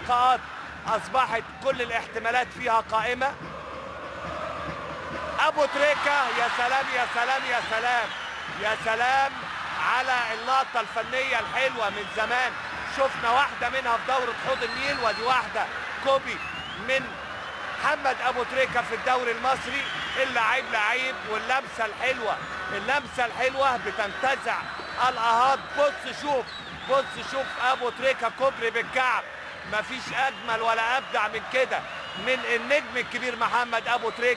اللقاءات اصبحت كل الاحتمالات فيها قائمه ابو تريكه يا سلام يا سلام يا سلام يا سلام على اللقطه الفنيه الحلوه من زمان شفنا واحده منها في دوره حوض النيل ودي واحده كوبي من محمد ابو تريكه في الدوري المصري اللعيب لعيب واللمسه الحلوه اللمسه الحلوه بتنتزع الاهات بص شوف بص شوف ابو تريكه كوبري بالكعب مفيش اجمل ولا ابدع من كده من النجم الكبير محمد ابو تريكه